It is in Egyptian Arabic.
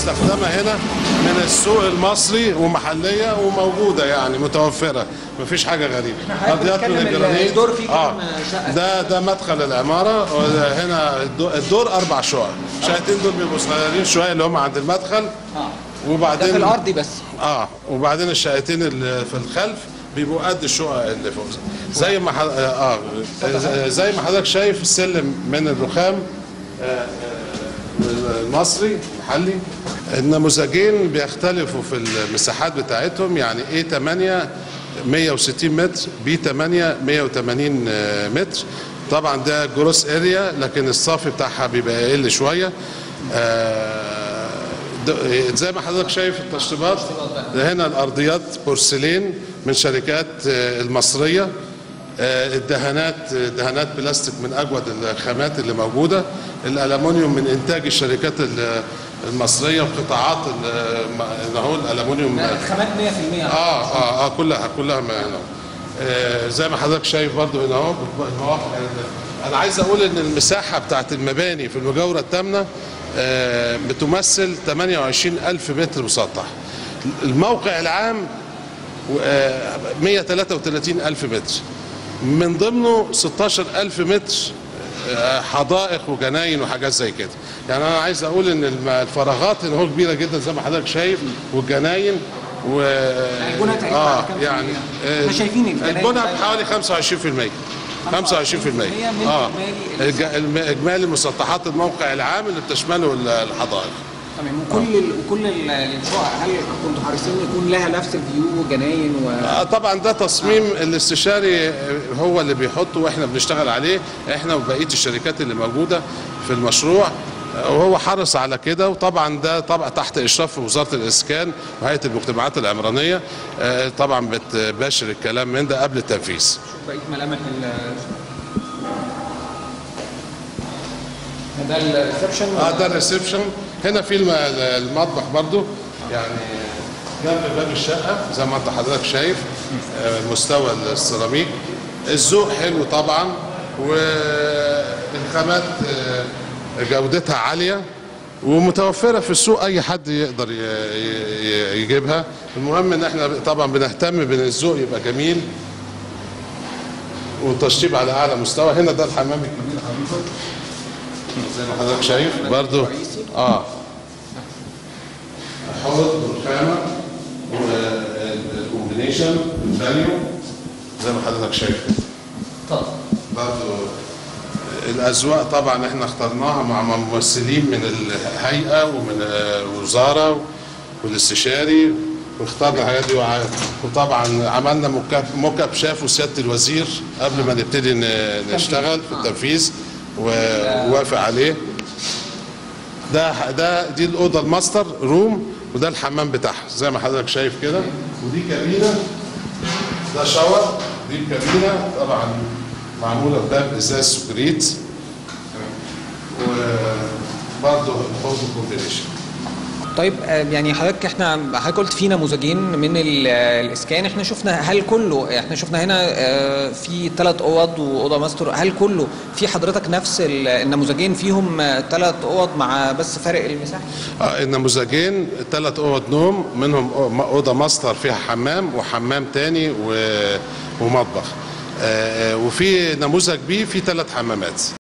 مستخدمه هنا من السوق المصري ومحليه وموجوده يعني متوفره مفيش حاجه غريبه ارضيات من بتتكلم الجرانيت الدور فيه كام اه شقة؟ ده ده مدخل العماره وده هنا الدو- الدور اربع شقق الشقتين دول بيبقوا صغيرين شويه اللي هم عند المدخل اه وبعدين ده في الارضي بس اه وبعدين الشقتين اللي في الخلف بيبقوا قد الشقق اللي فوق زي ما حض... اه آه، زي ما حضرتك شايف السلم من الرخام آه، آه، المصري محلي النموذجين بيختلفوا في المساحات بتاعتهم يعني ايه 8 160 متر بي 8 180 آه، متر طبعا ده جروس اريا لكن الصافي بتاعها بيبقى اقل شويه آه، د- زي ما حضرتك شايف التشطيبات ده هنا الارضيات بورسلين من شركات آه، المصريه آه، الدهانات آه، دهانات بلاستيك من اجود الخامات اللي موجوده الالومنيوم من انتاج الشركات ال- المصريه وقطاعات ال- ما- نقول الالومنيوم الخامات 100% اه اه اه كلها كلها ما هنا آه زي ما حضرتك شايف برضو هنا اهو المواقع انا عايز اقول ان المساحه بتاعت المباني في المجاوره الثامنه آه بتمثل 28 الف متر مسطح الموقع العام آه 133 الف متر من ضمنه 16 الف متر آه، حدائق وجناين وحاجات زي كده يعني انا عايز اقول ان الم- الفراغات اللي هو كبيره جدا زي ما حضرتك شايف والجناين و البنى تقريبا اه على كام في يعني المية؟ احنا شايفين الجناين البنى بتاعتها. بحوالي 25% 25% من اه إجمالي الج- الم- اجمالي مسطحات الموقع العام اللي بتشمله ال- الحدائق تمام وكل ال... وكل ال- الشقق هل كنتوا حريصين يكون لها نفس الفيو وجناين و آه، طبعا ده تصميم الاستشاري آه، هو اللي بيحطه واحنا بنشتغل عليه احنا وبقيه الشركات اللي موجوده في المشروع آه، وهو حرص على كده وطبعا ده طبعا تحت اشراف وزاره الاسكان وهيئه المجتمعات العمرانيه آه، طبعا بتباشر الكلام من ده قبل التنفيذ بقيه ملامح ال ده الريسبشن اه ده الريسبشن هنا في الم- المطبخ برضو يعني جنب باب الشقه زي ما انت حضرتك شايف آه، مستوى السيراميك الذوق حلو طبعا والخامات آه، جودتها عاليه ومتوفره في السوق اي حد يقدر ي- ي- يجيبها المهم ان احنا طبعا بنهتم بان الذوق يبقى جميل وتشطيب على اعلى مستوى هنا ده الحمام الكبير حضرتك زي ما حضرتك شايف برضو اه حوض والخامة والكومبينيشن الفاليو زي ما حضرتك شايف كده. اتفضل برضو الأذواق طبعا احنا اخترناها مع ممثلين من الهيئة ومن الوزارة والاستشاري واخترنا الحاجات دي وع- وطبعا عملنا موكب موكب شافه سيادة الوزير قبل ما نبتدي ن- نشتغل في التنفيذ ووافق عليه ده ده دي الاوضه الماستر روم وده الحمام بتاعها زي ما حضرتك شايف كده ودي كابينه ده شاور دي كابينه طبعا معموله بباب ازاز سكريت وبرضه حوض كومبينيشن طيب آه، يعني حضرتك احنا حضرتك قلت في نموذجين من ال- آه، الاسكان احنا شفنا هل كله احنا شفنا هنا آه، في ثلاث اوض واوضه ماستر هل كله في حضرتك نفس ال- النموذجين فيهم ثلاث اوض مع بس فرق المساحه؟ آه، النموذجين ثلاث اوض نوم منهم أو- اوضه ماستر فيها حمام وحمام تاني و- ومطبخ آه، آه، وفي نموذج بي فيه ثلاث حمامات